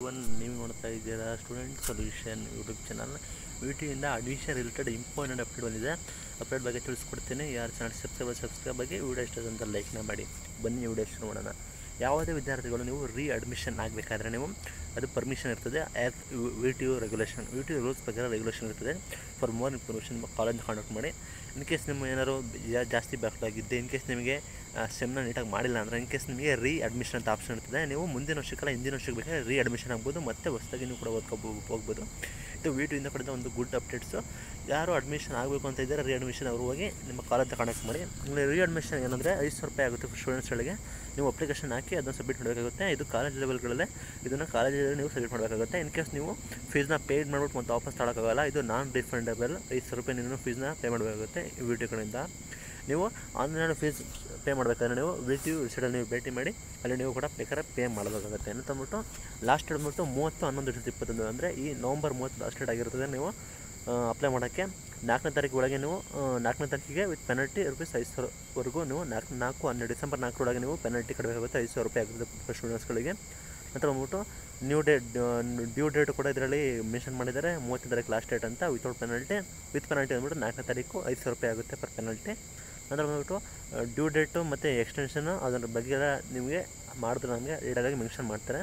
one ನೀವು ನೋಡ್ತಾ ಇದ್ದೀರಾ ಸ್ಟೂಡೆಂಟ್ ಸೊಲ್ಯೂಷನ್ ಯೂಟ್ಯೂಬ್ ಚಾನಲ್ ವಿಟಿಯಿಂದ ಅಡ್ಮಿಷನ್ ರಿಲೇಟೆಡ್ ಇಂಪಾರ್ಟೆಂಟ್ ಅಪ್ಡೇಟ್ ಬಂದಿದೆ ಅಪ್ಡೇಟ್ ಬಗ್ಗೆ ತಿಳಿಸ್ಕೊಡ್ತೀನಿ ಯಾರು ಚಾನಲ್ ಸಬ್ಸ್ಕ್ರೈಬ್ ಸಬ್ಸ್ಕ್ರೈಬ್ ಬಗ್ಗೆ ವಿಡಿಯೋ ಇಷ್ಟ ಅಂತ ಲೈಕ್ನ ಮಾಡಿ ಬನ್ನಿ ವಿಡಿಯೋ ಇಷ್ಟ ಮಾಡೋಣ ಯಾವುದೇ ವಿದ್ಯಾರ್ಥಿಗಳು ನೀವು ರೀ ಅಡ್ಮಿಷನ್ ಆಗಬೇಕಾದ್ರೆ ನೀವು ಅದು ಪರ್ಮಿಷನ್ ಇರ್ತದೆ as V T U regulation V T U rules ಪ್ರಕಾರ ರೆಗ್ಯುಲೇಷನ್ ಇರ್ತದೆ for more information college contact ಮಾಡಿ ಇನ್ ಕೇಸ್ ನಿಮ್ಮ ಏನಾದ್ರು ಜಾ- ಜಾಸ್ತಿ ಬ್ಯಾಕ್ಲಾಗಿದ್ದೆ ಇನ್ ಕೇಸ್ ನಿಮಗೆ ಸೆಮ್ನ ನೀಟಾಗಿ ಮಾಡಿಲ್ಲ ಅಂದರೆ ಇನ್ ಕೇಸ್ ನಿಮಗೆ ರೀ ಅಡ್ಮಿಷನ್ ಅಂತ ಆಪ್ಷನ್ ಇರ್ತದೆ ನೀವು ಮುಂದಿನ ವರ್ಷಕ್ಕಲ್ಲ ಹಿಂದಿನ ವರ್ಷಕ್ಕೆ ಬೇಕಾದ್ರೆ ರೀ ಅಡ್ಮಿಷನ್ ಆಗ್ಬೋದು ಮತ್ತೆ ಹೊಸದಾಗಿ ನೀವು ಕೂಡ ಓದ್ಕೋಬೋ ಹೋಗ್ಬೋದು ಇದು ವಿ ಟಿಯಿಂದ ಪಡೆದ ಒಂದು ಗುಡ್ ಅಪ್ಡೇಟ್ಸು ಯಾರು ಅಡ್ಮಿಷನ್ ಆಗಬೇಕು ಅಂತ ಇದ್ದಾರೆ ರೀ ಅಡ್ಮಿಷನ್ ಅವರು ಹೋಗಿ ನಿಮ್ಮ ಕಾಲೇಜ್ ಕಾಂಟ್ಯಾಕ್ಟ್ ಮಾಡಿ ನಿಮಗೆ ರೀ ಅಡ್ಮಿಷನ್ ಏನಂದರೆ ಐದು ಸಾವಿರ ರೂಪಾಯಿ ಆಗುತ್ತೆ ಸ್ಟೂಡೆಂಟ್ಸ್ಗಳಿಗೆ ನೀವು ಅಪ್ಲಿಕೇಶನ್ ಹಾಕಿ ಅದನ್ನು ಸಬ್ಮಿಟ್ ಮಾಡಬೇಕಾಗುತ್ತೆ ಇದು ಕಾಲೇಜ್ ಲೆವೆಲ್ಗಳಲ್ಲೇ ಇದನ್ನು ಕಾಲೇಜಲ್ಲಿ ನೀವು ಸಬ್ಮಿಟ್ ಮಾಡಬೇಕಾಗುತ್ತೆ ಇನ್ ಕೇಸ್ ನೀವು ಫೀಸ್ನ ಪೇಯ್ಡ್ ಮಾಡ್ಬಿಟ್ಟು ಮತ್ತೆ ವಾಪಸ್ ತಗೊಳಕ್ಕಾಗಲ್ಲ ಇದು ನಾನ್ ರಿಫಂಡಬಲ್ ಐದು ಸಾವಿರ ರೂಪಾಯಿ ನೀವು ಫೀಸ್ನ ಪೇ ಮಾಡಬೇಕಾಗುತ್ತೆ ವಿ ಟಿ ಕಡೆಯಿಂದ ನೀವು ಆನ್ಲೈನ್ ಫೀಸ್ ಪೇ ಮಾಡಬೇಕಾದ್ರೆ ನೀವು ವಿ ಟಿ ಯು ವೆಬ್ಸೈಟಲ್ಲಿ ನೀವು ಭೇಟಿ ಮಾಡಿ ಅಲ್ಲಿ ನೀವು ಕೂಡ ಬೇಕಾದ್ರೆ ಪೇ ಮಾಡಬೇಕಾಗುತ್ತೆ ಅಂತ ಅಂದ್ಬಿಟ್ಟು ಲಾಸ್ಟ್ ಡೇಟ್ ಬಂದ್ಬಿಟ್ಟು ಮೂವತ್ತು ಹನ್ನೊಂದು ಎರಡು ಸಾವಿರದ ಇಪ್ಪತ್ತೊಂದು ಅಂದರೆ ಈ ನವಂಬರ್ ಮೂವತ್ತು ಲಾಸ್ಟ್ ಡೇಟ್ ಆಗಿರ್ತದೆ ನೀವು ಅಪ್ಲೈ ಮಾಡೋಕ್ಕೆ ನಾಲ್ಕನೇ ತಾರೀಕು ಒಳಗೆ ನೀವು ಆ, ನಾಲ್ಕನೇ ತಾರೀಕಿಗೆ ವಿತ್ ಪೆನಲ್ಟಿ ರುಪೀಸ್ ಐದು ಸಾವಿರವರೆಗೂ ನೀವು ನಾಲ್ಕು ನಾಲ್ಕು ಹನ್ನೆರಡು ಡಿಸೆಂಬರ್ ನಾಲ್ಕರೊಳಗೆ ನೀವು ಪೆನಲ್ಟಿ ಕಟ್ಟಬೇಕಾಗುತ್ತೆ ಐದು ಸಾವಿರ ರೂಪಾಯಿ ಆಗುತ್ತೆ ಸ್ಟೂಡೆಂಟ್ಸ್ಗಳಿಗೆ ನಂತರ ಬಂದ್ಬಿಟ್ಟು ನ್ಯೂ ಡೇಟ್ ಡ್ಯೂ ಡೇಟ್ ಕೂಡ ಇದರಲ್ಲಿ ಮೆನ್ಷನ್ ಮಾಡಿದ್ದಾರೆ ಮೂವತ್ತನೇ ತಾರೀಕು ಲಾಸ್ಟ್ ಡೇಟ್ ಅಂತ ವಿತೌಟ್ ಪೆನಲ್ಟಿ ವಿತ್ ಪೆನಲ್ಟಿ ಅಂದ್ಬಿಟ್ಟು ನಾಲ್ಕನೇ ತಾರೀಕು ಐದು ಸಾವಿರ ರೂಪಾಯಿ ಆಗುತ್ತೆ ಪರ್ ಪೆನಲ್ಟಿ ನಂತರ ಬಂದ್ಬಿಟ್ಟು ಡ್ಯೂ ಡೇಟು ಮತ್ತು ಎಕ್ಸ್ಟೆನ್ಷನು ಅದರ ಬಗ್ಗೆ ಎಲ್ಲ ನಿಮಗೆ ಮಾಡಿದ್ರೆ ನಮಗೆ ಡೀಟೇಲಾಗಿ ಮೆನ್ಷನ್ ಮಾಡ್ತಾರೆ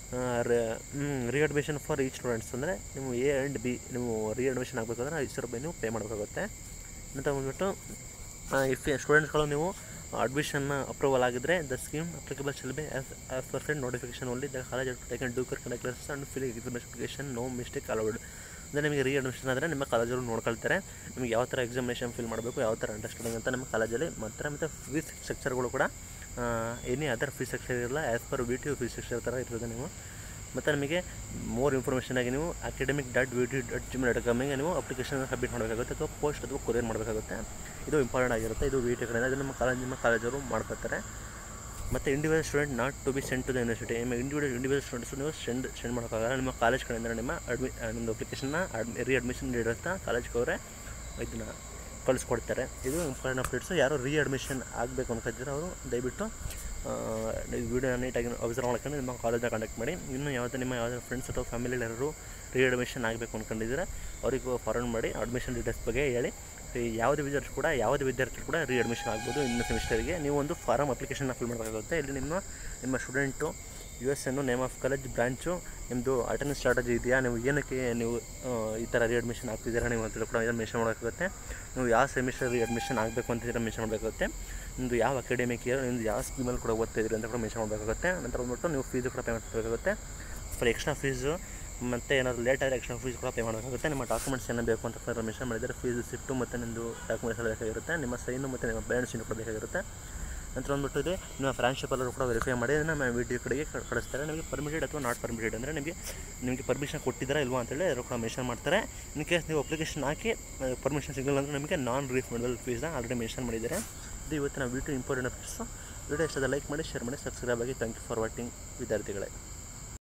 ರೀ ಅಡ್ಮಿಷನ್ ಫಾರ್ ಈಚ್ ಸ್ಟೂಡೆಂಟ್ಸ್ ಅಂದರೆ ನೀವು ಎ ಆ್ಯಂಡ್ ಬಿ ನೀವು ರೀ ಅಡ್ಮಿಷನ್ ಆಗಬೇಕಾದ್ರೆ ಐದು ಸಾವಿರ ರೂಪಾಯಿ ನೀವು ಪೇ ಮಾಡಬೇಕಾಗುತ್ತೆ ನಂತರ ಬಂದ್ಬಿಟ್ಟು ಇಫ್ ಸ್ಟೂಡೆಂಟ್ಸ್ಗಳು ನೀವು ಅಡ್ಮಿಷನ್ ಅಪ್ರೂವಲ್ ಆಗಿದ್ದರೆ the scheme applicable shall be as as percent notification only the college taken do ಕರ್ conduct classes and fill examination no mistake allowed ಅಂದರೆ ನಿಮಗೆ ರೀ ಅಡ್ಮಿಷನ್ ಆದರೆ ನಿಮ್ಮ ಕಾಲೇಜವರು ನೋಡ್ಕೊಳ್ತಾರೆ ನಿಮಗೆ ಯಾವ ಥರ ಎಕ್ಸಾಮಿನೇಷನ್ ಫಿಲ್ ಮಾಡಬೇಕು ಯಾವ ಥರ ಅಂಡರ್ಸ್ಟ್ಯಾಂಡಿಂಗ್ ಅಂತ ನಿಮ್ಮ ಕಾಲೇಜಲ್ಲಿ ಮಾಡ್ತಾರೆ ಮತ್ತು ಫೀಸ್ ಸ್ಟ್ರಕ್ಚರ್ಗಳು ಕೂಡ ಎನಿ ಅದರ್ ಫೀಸ್ ಸ್ಟ್ರಕ್ಚರ್ ಇರಲ್ಲ as per V T U fees structure ಥರ ಇರ್ತದೆ ನೀವು ಮತ್ತು ನಿಮಗೆ ಮೋರ್ ಇನ್ಫಾರ್ಮೇಷನ್ ಆಗಿ ನೀವು academic dot V T dot ಜಿಮ್ ಡಾಟ್ ಕಾಮಿಗೆ ನೀವು ಅಪ್ಲಿಕೇಶನ್ ಸಬ್ಮಿಟ್ ಮಾಡಬೇಕಾಗುತ್ತೆ ಅಥವಾ ಪೋಸ್ಟ್ ಅಥವಾ ಕೊರಿಯರ್ ಮಾಡಬೇಕಾಗುತ್ತೆ ಇದು ಇಂಪಾರ್ಟೆಂಟ್ ಆಗಿರುತ್ತೆ ಇದು ವಿ ಟಿ ಕಡೆಯಿಂದ ಇದು ನಮ್ಮ ಕಾಲೇಜ್ ನಿಮ್ಮ ಕಾಲೇಜವರು ಮಾಡ್ಕೊತಾರೆ ಮತ್ತು individual student not to be send to the university ನಿಮ್ಮ ಇಂಡಿವಿಜುವಲ್ ಇಂಡಿವಿಜುವಲ್ ಸ್ಟೂಡೆಂಟ್ಸ್ ನೀವು ಸೆಂಡ್ ಸೆಂಡ್ ಮಾಡೋಕ್ಕಾಗಲ್ಲ ನಿಮ್ಮ ಕಾಲೇಜ್ ಕಡೆಯಿಂದ ನಿಮ್ಮ ಅಡ್ಮಿ ನಿಮ್ಮದು ಅಪ್ಲಿಕೇಶನ್ನ ಅಡ್ಮಿ ರೀ ಅಡ್ಮಿಷನ್ ಡೀಟೇಲ್ಸ್ನ ಕಾಲೇಜ್ಗೆ ಅವರೇ ಇದನ್ನ ಕಳಿಸ್ಕೊಡ್ತಾರೆ ಇದು ಇಂಪಾರ್ಟೆಂಟ್ ಅಪ್ಡೇಟ್ಸು ಯಾರು ರೀ ಅಡ್ಮಿಷನ್ ಆಗಬೇಕು ಅನ್ಕೊತಿದ್ರೆ ಅವರು ದಯವಿಟ್ಟು ವಿಡಿಯೋ ನೀಟಾಗಿ ಅಬ್ಸರ್ವ್ ಮಾಡ್ಕೊಂಡು ನಿಮ್ಮ ಕಾಲೇಜ್ನ ಕಾಂಟ್ಯಾಕ್ಟ್ ಮಾಡಿ ಇನ್ನು ಯಾವುದೇ ನಿಮ್ಮ ಯಾವುದೇ ಫ್ರೆಂಡ್ಸ್ ಅಥವಾ ಫ್ಯಾಮಿಲಿ ಯಾರು ರೀ ಅಡ್ಮಿಷನ್ ಆಗಬೇಕು ಅಂದ್ಕೊಂಡಿದ್ರೆ ಅವ್ರಿಗೆ ಫಾರ್ವರ್ಡ್ ಮಾಡಿ ಅಡ್ಮಿಷನ್ ಡೀಟೇಲ್ಸ್ ಬಗ್ಗೆ ಹೇಳಿ ಈ ಯಾವುದೇ ವಿದ್ಯಾರ್ಥಿ ಕೂಡ ಯಾವುದೇ ವಿದ್ಯಾರ್ಥಿ ಕೂಡ ರೀ ಅಡ್ಮಿಷನ್ ಆಗ್ಬೋದು ಇನ್ನು ಸೆಮಿಸ್ಟರ್ಗೆ ನೀವು ಒಂದು ಫಾರಮ್ ಅಪ್ಲಿಕೇಶನ್ನ ಫಿಲ್ ಮಾಡಬೇಕಾಗುತ್ತೆ ಇಲ್ಲಿ ನಿಮ್ಮ ನಿಮ್ಮ ಸ್ಟೂಡೆಂಟು ಯು ಎಸ್ ಎನ್ನು ನೇಮ್ ಆಫ್ ಕಾಲೇಜ್ ಬ್ರಾಂಚು ನಿಮ್ಮದು ಅಟೆಂಡೆನ್ಸ್ ಸ್ಟ್ರಾಟಜಿ ಇದೆಯಾ ನೀವು ಏನಕ್ಕೆ ನೀವು ಆ, ಈ ಥರ ರೀ ಅಡ್ಮಿಷನ್ ಆಗ್ತಿದ್ದೀರಾ ನೀವು ಅಂತೇಳಿ ಕೂಡ ಇದನ್ನು ಮೆನ್ಷನ್ ಮಾಡಬೇಕಾಗುತ್ತೆ ನೀವು ಯಾವ ಸೆಮಿಸ್ಟರ್ ರೀ ಅಡ್ಮಿಷನ್ ಆಗಬೇಕು ಅಂತ ಇದನ್ನು ಮೆನ್ಷನ್ ಮಾಡಬೇಕಾಗುತ್ತೆ ನಿಮ್ಮದು ಯಾವ ಅಕಾಡೆಮಿಕ್ ಇಯರ್ ನಿಮ್ಮದು ಯಾವ ಸ್ಕೀಮಲ್ಲಿ ಕೂಡ ಓದ್ತಾ ಇದ್ದೀರಿ ಅಂತ ಕೂಡ ಮೆನ್ಷನ್ ಮಾಡಬೇಕಾಗುತ್ತೆ ನಂತರ ಬಂದ್ಬಿಟ್ಟು ನೀವು ಫೀಸು ಕೂಡ ಪೇ ಮಾಡಬೇಕಾಗುತ್ತೆ ಫಾರ್ ಎಕ್ಸ್ಟ್ರಾ ಫೀಸು ಮತ್ತು ಏನಾದರೂ ಲೇಟ್ ಆದರೆ ಎಕ್ಸ್ಟ್ರಾ ಫೀಸ್ ಕೂಡ ಪೇ ಮಾಡಬೇಕಾಗುತ್ತೆ ನಿಮ್ಮ ಡಾಕ್ಯುಮೆಂಟ್ಸ್ ಏನೇನು ಬೇಕು ಅಂತ ಸರ್ ಮೆನ್ಷನ್ ಮಾಡಿದರೆ ಫೀಸ್ ಸಿಟ್ಟು ಮತ್ತು ನಿಮ್ಮದು ಡಾಕ್ಯುಮೆಂಟ್ಸ್ ಎಲ್ಲ ಬೇಕಾಗಿರುತ್ತೆ ನಿಮ್ಮ ಸೈನು ಮತ್ತು ನಿಮ್ಮ ಬ್ಯಾಲೆನ್ಸ್ ಕೂಡ ಬೇಕಾಗಿರುತ್ತೆ ನಂತರ ಬಂದ್ಬಿಟ್ಟು ಇದೆ ನಿಮ್ಮ ಫ್ರಾನ್ಶಿಪಲ್ಲರು ಕೂಡ ವೆರಿಫೈ ಮಾಡಿ ನಮ್ಮ ವಿಡಿಯೋ ಕಡೆಗೆ ಕ- ಕಳಿಸ್ತಾರೆ ನಿಮಗೆ ಪರ್ಮಿಟೆಡ್ ಅಥವಾ ನಾಟ್ ಪರ್ಮಿಟೆಡ್ ಅಂದರೆ ನಿಮಗೆ ನಿಮಗೆ ಪರ್ಮಿಷನ್ ಕೊಟ್ಟಿದ್ದೀರಾ ಇಲ್ವಾ ಅಂತೇಳಿ ಅವರು ಕೂಡ ಮೆನ್ಷನ್ ಮಾಡ್ತಾರೆ ಇನ್ ಕೇಸ್ ನೀವು ಅಪ್ಲಿಕೇಶನ್ ಹಾಕಿ ಪರ್ಮಿಷನ್ ಸಿಗಲ್ಲ ಅಂದರೆ ನಿಮಗೆ ನಾನ್ ರೀಫಂಡಬಲ್ ಫೀಸ್ನ ಆಲ್ರೆಡಿ ಮೆನ್ಷನ್ ಮಾಡಿದ್ದಾರೆ ಇದು ಇವತ್ತಿನ ವಿಡಿಯೋ ಇಂಪಾರ್ಟೆಂಟ್ ಅಪ್ಡೇಟ್ಸು ವಿಡಿಯೋ ಇಷ್ಟದ ಲೈಕ್ ಮಾಡಿ ಶೇರ್ ಮಾಡಿ ಸಬ್ಸ್ಕ್ರೈಬ್ ಆಗಿ ಥ್ಯಾಂಕ್ ಯು ಫಾರ್ ವಾಚಿಂಗ್ ವಿದ್ಯಾರ್ಥಿಗಳೇ